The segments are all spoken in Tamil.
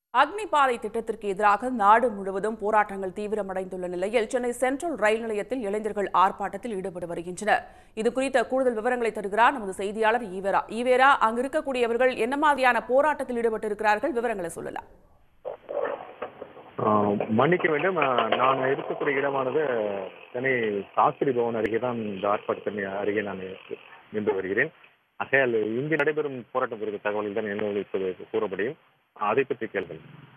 அக்னி பாதை திட்டத்திற்கு எதிராக நாடு முழுவதும் போராட்டங்கள் தீவிரமடைந்துள்ள நிலையில் சென்னை சென்ட்ரல் ரயில் நிலையத்தில் இளைஞர்கள் ஆர்ப்பாட்டத்தில் ஈடுபட்டு வருகின்றனர் இது குறித்த கூடுதல் விவரங்களை தருகிறார் நமது செய்தியாளர் ஈவேரா ஈவேரா அங்கு இருக்கக்கூடியவர்கள் என்ன மாதிரியான போராட்டத்தில் ஈடுபட்டு இருக்கிறார்கள் விவரங்களை சொல்லலாம் ஆஹ் மன்னிக்க வேண்டும் ஆஹ் நான் இருக்கக்கூடிய இடமானது சென்னை சாஸ்திரி பவன் அருகே தான் இந்த ஆர்ப்பாட்டத்தின் அருகே நான் நின்று வருகிறேன் ஆகையால் இங்கு நடைபெறும் போராட்டம் குறித்த தகவல்கள் தான் என்ன இப்போது கூற முடியும் அதை பற்றி கேள்வி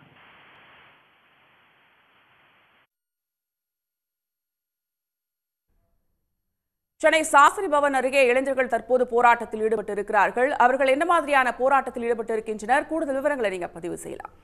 சென்னை சாஸ்திரி பவன் அருகே இளைஞர்கள் தற்போது போராட்டத்தில் ஈடுபட்டு இருக்கிறார்கள் அவர்கள் என்ன மாதிரியான போராட்டத்தில் ஈடுபட்டு இருக்கின்றனர் கூடுதல் விவரங்களை நீங்க பதிவு செய்யலாம்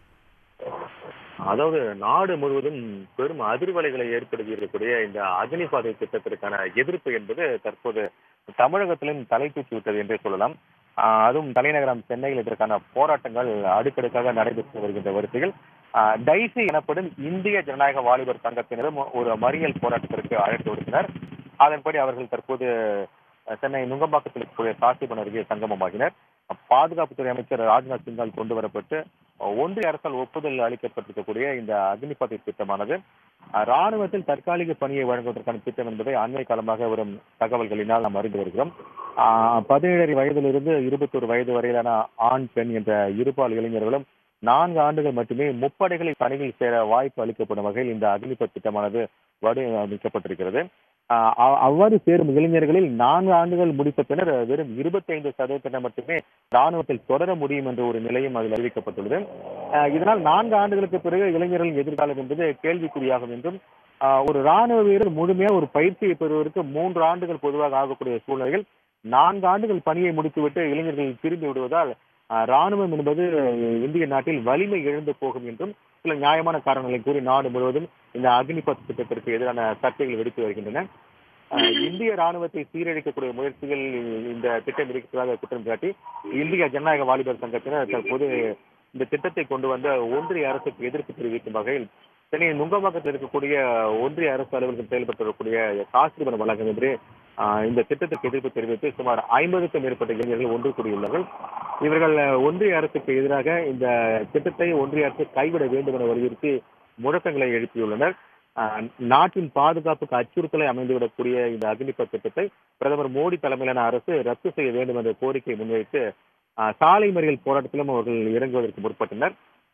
அதாவது நாடு முழுவதும் பெரும் அதிர்வலைகளை ஏற்படுத்தி இருக்கக்கூடிய இந்த அக்னிபாதை திட்டத்திற்கான எதிர்ப்பு என்பது தற்போது தமிழகத்திலும் தலைத்தூக்கி விட்டது என்றே சொல்லலாம் ஆஹ் அதுவும் தலைநகரம் சென்னையில் இதற்கான போராட்டங்கள் அடுக்கடுக்காக நடைபெற்று வருகின்ற வரிசையில் ஆஹ் டைசி எனப்படும் இந்திய ஜனநாயக வாலிபர் சங்கத்தினரும் ஒரு மறியல் போராட்டத்திற்கு அழைத்து விடுத்தனர் அதன்படி அவர்கள் தற்போது அஹ், சென்னை நுங்கம்பாக்கத்தில் இருக்கக்கூடிய சாசிபன் அருகே சங்கமமாகினர் பாதுகாப்புத்துறை அமைச்சர் ராஜ்நாத் சிங்கால் கொண்டு வரப்பட்டு அஹ், ஒன்றிய அரசால் ஒப்புதல் அளிக்கப்பட்டிருக்கக்கூடிய இந்த அக்னிபதை திட்டமானது அஹ், ராணுவத்தில் தற்காலிக பணியை வழங்குவதற்கான திட்டம் என்பதை அண்மை காலமாக வரும் தகவல்களினால் நாம் அறிந்து வருகிறோம் ஆஹ், பதினேழரை வயதிலிருந்து இருபத்தொரு வயது வரையிலான ஆண் பெண் என்ற இருபால் இளைஞர்களும் நான்கு ஆண்டுகள் மட்டுமே முப்படைகளில் பணியில் சேர வாய்ப்பு அளிக்கப்படும் வகையில் இந்த அக்னிபத் திட்டமானது வடிவமைக்கப்பட்டிருக்கிறது ஆஹ் அவ்- அவ்வாறு சேரும் இளைஞர்களில் நான்கு ஆண்டுகள் முடித்த பின்னர் வெறும் இருபத்தி ஐந்து சதவீதத்தினர் மட்டுமே ராணுவத்தில் தொடர முடியும் என்ற ஒரு நிலையும் அதில் அறிவிக்கப்பட்டுள்ளது ஆஹ் இதனால் நான்கு ஆண்டுகளுக்கு பிறகு இளைஞர்களின் எதிர்காலம் என்பது கேள்விக்குறியாகும் என்றும் ஆஹ் ஒரு ராணுவ வீரர் முழுமையா ஒரு பயிற்சியை பெறுவதற்கு மூன்று ஆண்டுகள் பொதுவாக ஆகக்கூடிய சூழ்நிலையில் நான்கு ஆண்டுகள் பணியை முடித்துவிட்டு இளைஞர்கள் திரும்பி விடுவதால் ஆஹ் ராணுவம் என்பது இந்திய நாட்டில் வலிமை இழந்து போகும் என்றும் சில நியாயமான காரணங்களை கூறி நாடு முழுவதும் இந்த அக்னிபத் திட்டத்திற்கு எதிரான சர்ச்சைகள் வெடித்து வருகின்றன ஆஹ் இந்திய ராணுவத்தை சீரழிக்கக்கூடிய முயற்சிகள் இந்த திட்டம் இருக்கிறதாக குற்றம் சாட்டி இந்திய ஜனநாயக வாலிபர் சங்கத்தினர் தற்போது இந்த திட்டத்தை கொண்டு வந்த ஒன்றிய அரசுக்கு எதிர்ப்பு தெரிவிக்கும் வகையில் சென்னை நுங்கம்பாக்கத்தில் இருக்கக்கூடிய ஒன்றிய அரசு அலுவலகம் செயல்பட்டு வரக்கூடிய காசிபன் வழங்கம் என்று ஆஹ் இந்த திட்டத்திற்கு எதிர்ப்பு தெரிவித்து சுமார் ஐம்பதுக்கும் மேற்பட்ட இளைஞர்கள் ஒன்று கூடியுள்ளார்கள் இவர்கள் ஒன்றிய அரசுக்கு எதிராக இந்த திட்டத்தை ஒன்றிய அரசு கைவிட வேண்டும் என வலியுறுத்தி முழக்கங்களை எழுப்பியுள்ளனர் ஆஹ் நாட்டின் பாதுகாப்புக்கு அச்சுறுத்தலை அமைந்துவிடக்கூடிய இந்த அக்னிபத் திட்டத்தை பிரதமர் மோடி தலைமையிலான அரசு ரத்து செய்ய வேண்டும் என்ற கோரிக்கையை முன்வைத்து ஆஹ் சாலை மறியல் போராட்டத்திலும் அவர்கள் இறங்குவதற்கு முற்பட்டனர்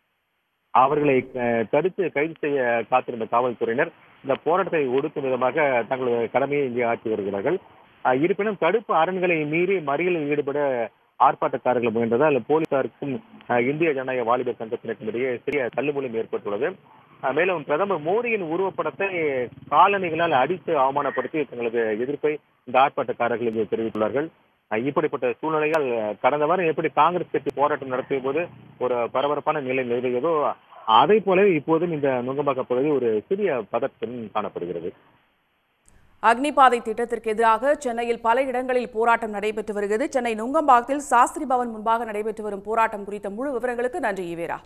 அவர்களை அஹ், தடுத்து கைது செய்ய காத்திருந்த காவல்துறையினர் இந்த போராட்டத்தை ஒடுக்கும் விதமாக தங்களது கடமையை இங்கே ஆற்றி வருகிறார்கள் அஹ், இருப்பினும் தடுப்பு அரண்களை மீறி மறியலில் ஈடுபட ஆர்ப்பாட்டக்காரர்கள் முயன்றதால் போலீசாருக்கும் அஹ், இந்திய ஜனநாயக வாலிபர் சங்கத்தினருக்கும் இடையே சிறிய தள்ளுமுள்ளும் ஏற்பட்டுள்ளது அஹ், மேலும் பிரதமர் மோடியின் உருவப்படத்தை காலணிகளால் அடித்து அவமானப்படுத்தி தங்களது எதிர்ப்பை இந்த ஆர்ப்பாட்டக்காரர்கள் இங்கே தெரிவித்துள்ளார்கள் அஹ், இப்படிப்பட்ட சூழ்நிலைகள் அஹ், கடந்த வாரம் எப்படி காங்கிரஸ் கட்சி போராட்டம் நடத்திய போது ஒரு பரபரப்பான நிலை நிலவியதோ அதை போலவே இப்போதும் இந்த நுங்கம்பாக்கம் பகுதி ஒரு சிறிய பதற்றத்துடன் காணப்படுகிறது அக்னிபாதை திட்டத்திற்கு எதிராக சென்னையில் பல இடங்களில் போராட்டம் நடைபெற்று வருகிறது சென்னை நுங்கம்பாக்கத்தில் சாஸ்திரி பவன் முன்பாக நடைபெற்று வரும் போராட்டம் குறித்த முழு விவரங்களுக்கு நன்றி ஈவேரா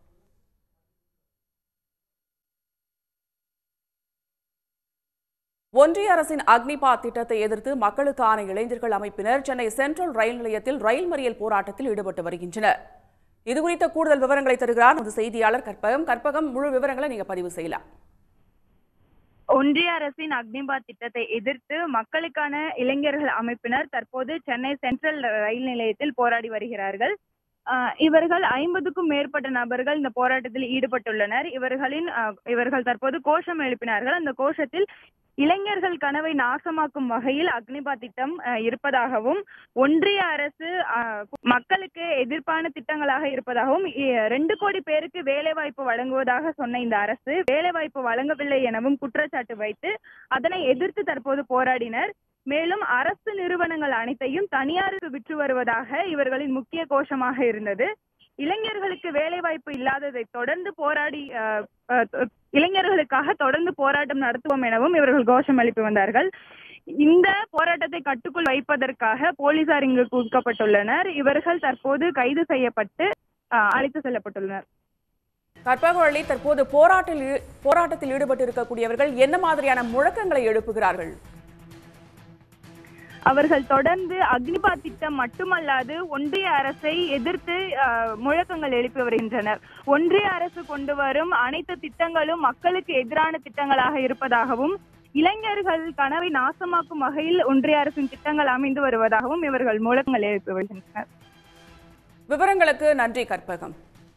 ஒன்றிய அரசின் அக்னிபாத் திட்டத்தை எதிர்த்து மக்களுக்கான இளைஞர்கள் அமைப்பினர் சென்னை சென்ட்ரல் ரயில் நிலையத்தில் ரயில் மறியல் போராட்டத்தில் ஈடுபட்டு வருகின்றனர் இதுகுறித்த கூடுதல் விவரங்களை தருகிறார் நமது செய்தியாளர் கற்பகம் கற்பகம் முழு விவரங்களை நீங்க பதிவு செய்யலாம் ஒன்றிய அரசின் அக்னிபாத் திட்டத்தை எதிர்த்து மக்களுக்கான இளைஞர்கள் அமைப்பினர் தற்போது சென்னை சென்ட்ரல் ரயில் நிலையத்தில் போராடி வருகிறார்கள் ஆஹ் இவர்கள் ஐம்பதுக்கும் மேற்பட்ட நபர்கள் இந்த போராட்டத்தில் ஈடுபட்டுள்ளனர் இவர்களின் ஆஹ் இவர்கள் தற்போது கோஷம் எழுப்பினார்கள் அந்த கோஷத்தில் இளைஞர்கள் கனவை நாசமாக்கும் வகையில் அக்னிபாத் திட்டம் ஆஹ் இருப்பதாகவும் ஒன்றிய அரசு ஆஹ் மக்களுக்கு எதிர்ப்பான திட்டங்களாக இருப்பதாகவும் இ- ரெண்டு கோடி பேருக்கு வேலை வாய்ப்பு வழங்குவதாக சொன்ன இந்த அரசு வேலை வாய்ப்பு வழங்கவில்லை எனவும் குற்றச்சாட்டு வைத்து அதனை எதிர்த்து தற்போது போராடினர் மேலும் அரசு நிறுவனங்கள் அனைத்தையும் தனியாருக்கு விற்று வருவதாக இவர்களின் முக்கிய கோஷமாக இருந்தது இளைஞர்களுக்கு வேலை வாய்ப்பு இல்லாததை தொடர்ந்து போராடி அஹ், அஹ், இளைஞர்களுக்காக தொடர்ந்து போராட்டம் நடத்துவோம் எனவும் இவர்கள் கோஷம் எழுப்பி வந்தார்கள் இந்த போராட்டத்தை கட்டுக்குள் வைப்பதற்காக போலீசார் இங்கு குவிக்கப்பட்டுள்ளனர் இவர்கள் தற்போது கைது செய்யப்பட்டு அஹ், அழைத்து செல்லப்பட்டுள்ளனர் கற்பகவள்ளி தற்போது போராட்டில் ஈ- போராட்டத்தில் ஈடுபட்டு இருக்கக்கூடியவர்கள் என்ன மாதிரியான முழக்கங்களை எழுப்புகிறார்கள் அவர்கள் தொடர்ந்து அக்னிபாத் திட்டம் மட்டுமல்லாது ஒன்றிய அரசை எதிர்த்து அஹ், முழக்கங்கள் எழுப்பி வருகின்றனர் ஒன்றிய அரசு கொண்டு வரும் அனைத்து திட்டங்களும் மக்களுக்கு எதிரான திட்டங்களாக இருப்பதாகவும் இளைஞர்கள் கனவை நாசமாக்கும் வகையில் ஒன்றிய அரசின் திட்டங்கள் அமைந்து வருவதாகவும் இவர்கள் முழக்கங்கள் எழுப்பி வருகின்றனர் விவரங்களுக்கு நன்றி கற்பகம்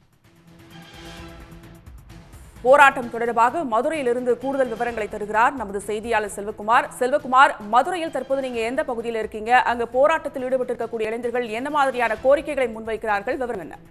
போராட்டம் தொடர்பாக மதுரையிலிருந்து கூடுதல் விவரங்களை தருகிறார் நமது செய்தியாளர் செல்வகுமார் செல்வகுமார் மதுரையில் தற்போது நீங்க எந்த பகுதியில் இருக்கீங்க அங்கு போராட்டத்தில் ஈடுபட்டிருக்கக்கூடிய இளைஞர்கள் என்ன மாதிரியான கோரிக்கைகளை முன்வைக்கிறார்கள் விவரம் என்ன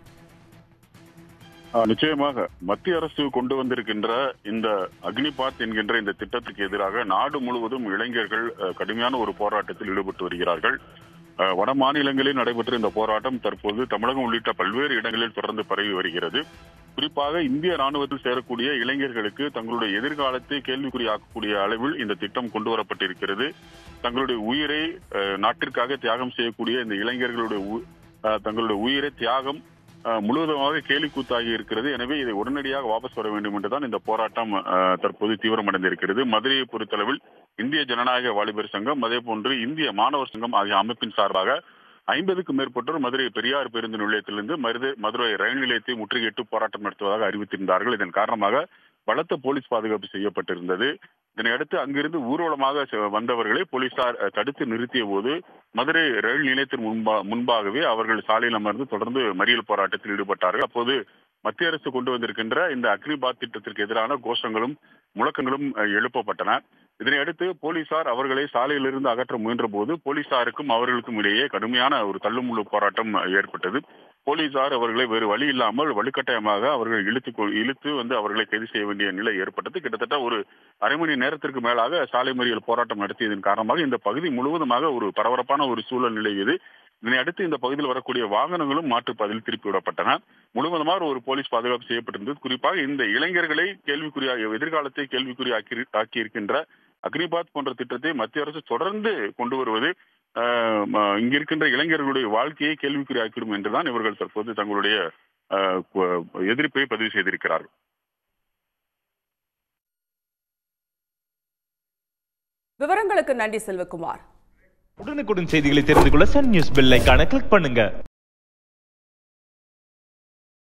ஆ, நிச்சயமாக மத்திய அரசு கொண்டு வந்திருக்கின்ற இந்த அக்னிபாத் என்கின்ற இந்த திட்டத்துக்கு எதிராக நாடு முழுவதும் இளைஞர்கள் அ, கடுமையான ஒரு போராட்டத்தில் ஈடுபட்டு வருகிறார்கள் அ, வட மாநிலங்களில் நடைபெற்ற இந்த போராட்டம் தற்போது தமிழகம் உள்ளிட்ட பல்வேறு இடங்களில் தொடர்ந்து பரவி வருகிறது குறிப்பாக இந்திய ராணுவத்தில் சேரக்கூடிய இளைஞர்களுக்கு தங்களுடைய எதிர்காலத்தை கேள்விக்குறியாக்கக்கூடிய அளவில் இந்த திட்டம் கொண்டு வரப்பட்டிருக்கிறது தங்களுடைய உயிரை அ, நாட்டிற்காக தியாகம் செய்யக்கூடிய இந்த இளைஞர்களுடைய உ- அ, தங்களுடைய உயிரை தியாகம் அஹ், முழுவதுமாக கேலிக்கூத்தாகி இருக்கிறது எனவே இதை உடனடியாக வாபஸ் வர வேண்டும் என்றுதான் இந்த போராட்டம் அஹ், தற்போது தீவிரமடைந்திருக்கிறது மதுரையை பொறுத்தளவில் இந்திய ஜனநாயக வாலிபர் சங்கம் அதே போன்று இந்திய மாணவர் சங்கம் ஆகிய அமைப்பின் சார்பாக ஐம்பதுக்கும் மேற்பட்டோர் மதுரை பெரியார் பேருந்து நிலையத்திலிருந்து மருது மதுரை ரயில் நிலையத்தை முற்றுகையிட்டு போராட்டம் நடத்துவதாக அறிவித்திருந்தார்கள் இதன் காரணமாக பலத்த போலீஸ் பாதுகாப்பு செய்யப்பட்டிருந்தது இதனையடுத்து அங்கிருந்து ஊர்வலமாக செ- வந்தவர்களை போலீசார் அஹ், தடுத்து நிறுத்திய போது மதுரை ரயில் நிலையத்தின் முன்பா முன்பாகவே அவர்கள் சாலையில் அமர்ந்து தொடர்ந்து மறியல் போராட்டத்தில் ஈடுபட்டார்கள் அப்போது மத்திய அரசு கொண்டு வந்திருக்கின்ற இந்த அக்னிபாத் திட்டத்திற்கு எதிரான கோஷங்களும் முழக்கங்களும் அஹ், எழுப்பப்பட்டன இதனையடுத்து போலீசார் அவர்களை சாலையிலிருந்து அகற்ற முயன்ற போது போலீசாருக்கும் அவர்களுக்கும் இடையே கடுமையான ஒரு தள்ளுமுள்ளு போராட்டம் அஹ், ஏற்பட்டது போலீசார் அவர்களை வேறு வழி இல்லாமல் வலுக்கட்டாயமாக அவர்கள் இழுத்து கொ- இழுத்து வந்து அவர்களை கைது செய்ய வேண்டிய நிலை ஏற்பட்டது கிட்டத்தட்ட ஒரு அரை மணி நேரத்திற்கு மேலாக சாலை மறியல் போராட்டம் நடத்தியதன் காரணமாக இந்த பகுதி முழுவதுமாக ஒரு பரபரப்பான ஒரு சூழல் நிலவியது இதனை அடுத்து இந்த பகுதியில் வரக்கூடிய வாகனங்களும் மாற்றுப்பாதையில் திருப்பி விடப்பட்டன முழுவதுமாக ஒரு போலீஸ் பாதுகாப்பு செய்யப்பட்டிருந்தது குறிப்பாக இந்த இளைஞர்களை கேள்விக்குறியாக எதிர்காலத்தை கேள்விக்குறியாக்கி ஆக்கியிருக்கின்ற அக்னிபாத் போன்ற திட்டத்தை மத்திய அரசு தொடர்ந்து கொண்டு வருவது ஆஹ், ம- இங்க இருக்கின்ற இளைஞர்களுடைய வாழ்க்கையை கேள்விக்குறியாக்கிடும் என்றுதான் இவர்கள் தற்போது தங்களுடைய ஆஹ், கு- எதிர்ப்பை பதிவு செய்திருக்கிறார்கள் விவரங்களுக்கு நன்றி செல்வகுமார் உடனுக்குடன் செய்திகளை தெரிந்து கொள்ள சன் நியூஸ் பெல் ஐகானை கிளிக் பண்ணுங்க